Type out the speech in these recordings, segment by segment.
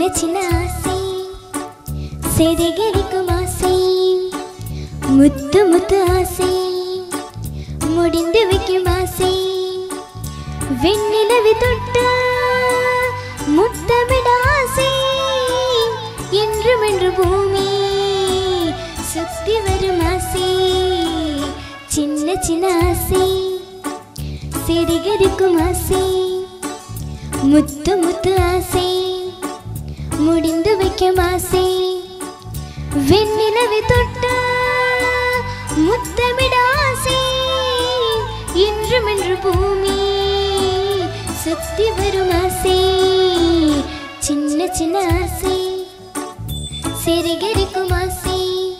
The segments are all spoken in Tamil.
சின்ன ஆசை சேதகரிக்கும் ஆசை முத்து முத்து ஆசை முடிந்து வைக்கும் ஆசை வெண்ணிலவி தொட்டு முத்தமிட ஆசை என்றும் என்று பூமி சுத்தி வரும் ஆசை சின்ன சின்ன ஆசை சிறிகரிக்கும் ஆசை முத்து முத்து ஆசை முடிந்து வைக்கும் ஆசை வெண்ணிலவை தொட்டு முத்தமிட ஆசை என்றும் என்று பூமி சுத்தி வரும் ஆசை சின்ன சின்ன ஆசை சிறிகரிக்கும் ஆசை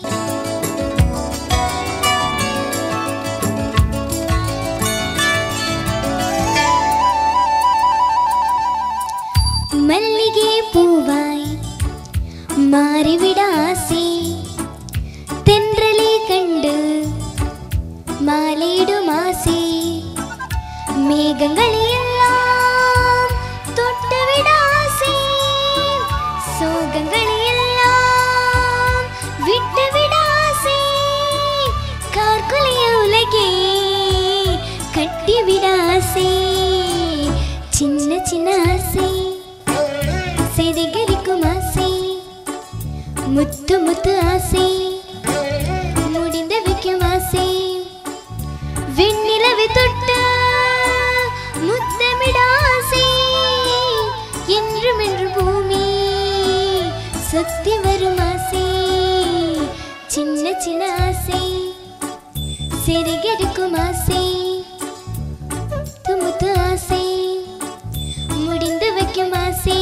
மல்லிகை பூவாய் மாறிவிட ஆசை தென்றலை கண்டு மாலையிடும் ஆசை மேகங்களை எல்லாம் தொட்டுவிட ஆசை சோகங்களை எல்லாம் விட்டுவிட ஆசை கார்குலைய உலகே கட்டிவிட ஆசை சின்ன சின்ன ஆசை சிறிகரிக்கும் ஆசை முத்து முத்து ஆசை முடிந்து வைக்கும் ஆசை வெண்ணிலவை தொட்டு முத்தமிட ஆசை என்றும் என்று பூமி சுத்தி வரும் ஆசை சின்ன சின்ன ஆசை சிறிகரிக்கும் ஆசை முத்து முத்து ஆசை முடிந்து வைக்கும் ஆசை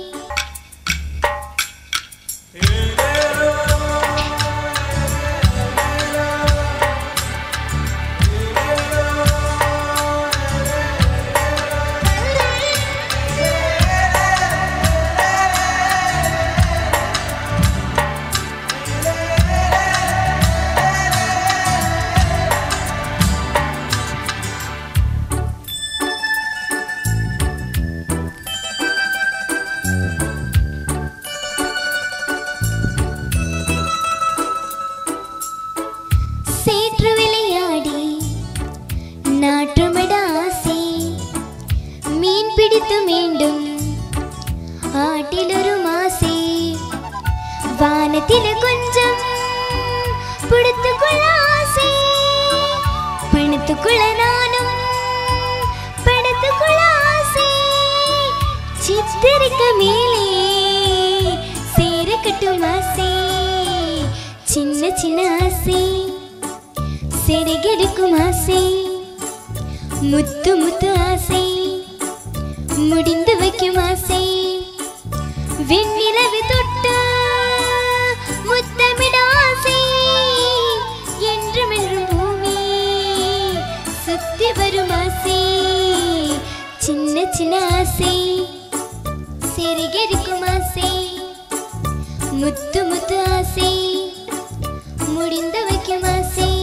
சேற்று விளையாடி நாற்றுமிட ஆசை மீன் பிடித்து மீண்டும் ஆட்டிலொரு மாசை வானத்தில கொஞ்சம் பிடித்துக்கொள்ள ஆசை பணத்துக்குள்ள நானும் படுத்துக்கொள்ள ஆசை சித்திரிக்க மேலே சேர கட்டும் ஆசை சின்ன சின்ன ஆசை சிறகெடுக்கும் ஆசை முத்து முத்து ஆசை முடிந்து வைக்கும் ஆசை வெண்ணிலவு தொட்டு முத்தமிட ஆசை என்றும் என்றும் பூமி சுத்தி வரும் ஆசை சின்ன சின்ன ஆசை சிறகெடுக்கும் ஆசை முத்து முத்து ஆசை முடிந்து வைக்கும் ஆசை